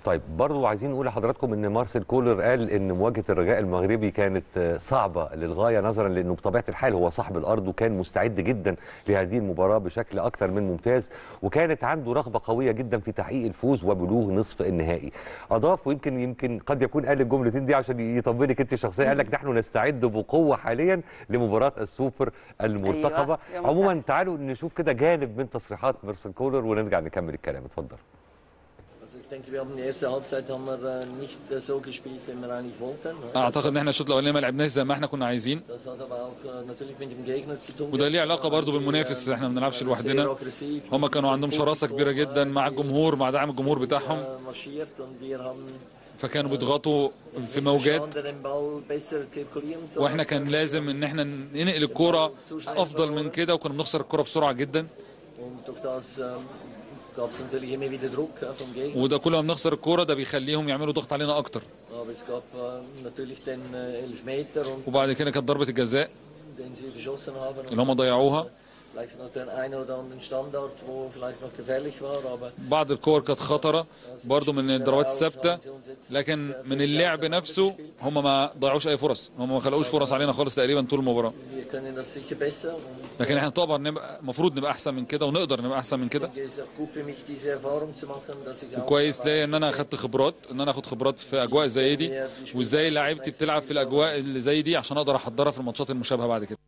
طيب برضو عايزين نقول لحضراتكم ان مارسيل كولر قال ان مواجهه الرجاء المغربي كانت آه، صعبه للغايه نظرا لانه بطبيعه الحال هو صاحب الارض وكان مستعد جدا لهذه المباراه بشكل اكثر من ممتاز وكانت عنده رغبه قويه جدا في تحقيق الفوز وبلوغ نصف النهائي اضاف ويمكن يمكن قد يكون قال الجملتين دي عشان يطمنك انت شخصيا قال لك نحن نستعد بقوه حاليا لمباراه السوبر المرتقبه أيوة، يا عموما مساء. تعالوا نشوف كده جانب من تصريحات مارسيل كولر ونرجع نكمل الكلام اتفضل Also ich denke, wir haben die erste Halbzeit haben wir äh, nicht äh, so gespielt, wie wir eigentlich wollten. ne? اعتقد ان احنا الشوط الاولاني ما لعبناش زي ما احنا كنا عايزين Das hat aber auch äh, natürlich mit dem Gegner zu tun. وده ليه gehabt. علاقه برضه بالمنافس احنا ما بنلعبش لوحدنا هم كانوا عندهم شراسه كبيره جدا مع الجمهور مع دعم الجمهور بتاعهم marschiert und wir haben فكانوا بيضغطوا في verstanden, موجات den Ball besser zirkulieren zu واحنا lassen. كان لازم ان احنا ننقل الكوره افضل من كده وكنا بنخسر الكوره بسرعه جدا Und durch das ähm, gab es natürlich immer wieder Druck äh, vom Gegner. وده كل ما بنخسر الكوره ده بيخليهم يعملوا ضغط علينا اكتر Aber es gab äh, natürlich den äh, Elfmeter, und, وبعد كده كانت ضربه الجزاء den sie verschossen haben. اللي هم ضيعوها Vielleicht noch den einen oder anderen Standard, wo vielleicht noch gefährlich war, aber بعض الكور كانت خطره برضه من الضربات الثابته لكن من اللعب نفسه هم ما ضيعوش اي فرص هم ما خلقوش فرص علينا خالص تقريبا طول المباراه wir können das sicher besser. Und لكن احنا طبعا نبقى المفروض نبقى احسن من كده ونقدر نبقى احسن من كده es ist auch gut für mich, diese Erfahrung zu machen, dass ich auch كويس ليا ان انا اخدت خبرات ان انا اخد خبرات في اجواء زي دي وازاي لعيبتي بتلعب في الاجواء اللي زي دي عشان اقدر احضرها في الماتشات المشابهه بعد كده